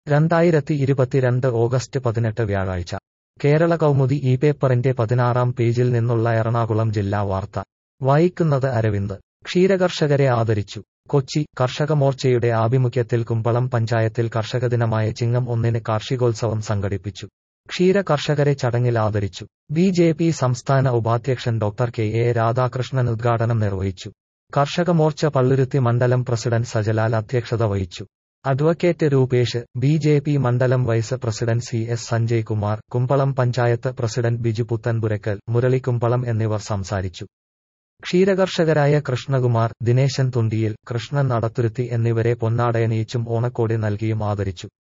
രണ്ടായിരത്തി ഇരുപത്തിരണ്ട് ഓഗസ്റ്റ് പതിനെട്ട് വ്യാഴാഴ്ച കേരള കൗമുദി ഈ പേപ്പറിന്റെ പതിനാറാം പേജിൽ നിന്നുള്ള എറണാകുളം ജില്ലാ വാർത്ത വായിക്കുന്നത് അരവിന്ദ് ക്ഷീരകർഷകരെ ആദരിച്ചു കൊച്ചി കർഷക മോർച്ചയുടെ ആഭിമുഖ്യത്തിൽ കുമ്പളം പഞ്ചായത്തിൽ കർഷകദിനമായ ചിങ്ങം ഒന്നിന് കാർഷികോത്സവം സംഘടിപ്പിച്ചു ക്ഷീര കർഷകരെ ചടങ്ങിൽ ആദരിച്ചു ബി ജെ പി സംസ്ഥാന ഉപാധ്യക്ഷൻ ഡോക്ടർ കെ എ രാധാകൃഷ്ണൻ ഉദ്ഘാടനം നിർവഹിച്ചു കർഷക മോർച്ച പള്ളുരുത്തി മണ്ഡലം പ്രസിഡന്റ് സജലാൽ അധ്യക്ഷത വഹിച്ചു advocate Rupesh B J P മണ്ഡലം vice president C S Sanjay Kumar Kumbalam panchayat president Biju Puthanpurackal Murali Kumbalam എന്നിവർ സംസാരിച്ചു ക്ഷീരകർഷകരായ കൃഷ്ണകുമാർ ദിനേശൻ തുണ്ടിയിൽ കൃഷ്ണൻ നടത്തുരുത്തി എന്നിവരെ പൊന്നാടയണിയിച്ചും ഓണക്കോടി നൽകിയും ആദരിച്ചു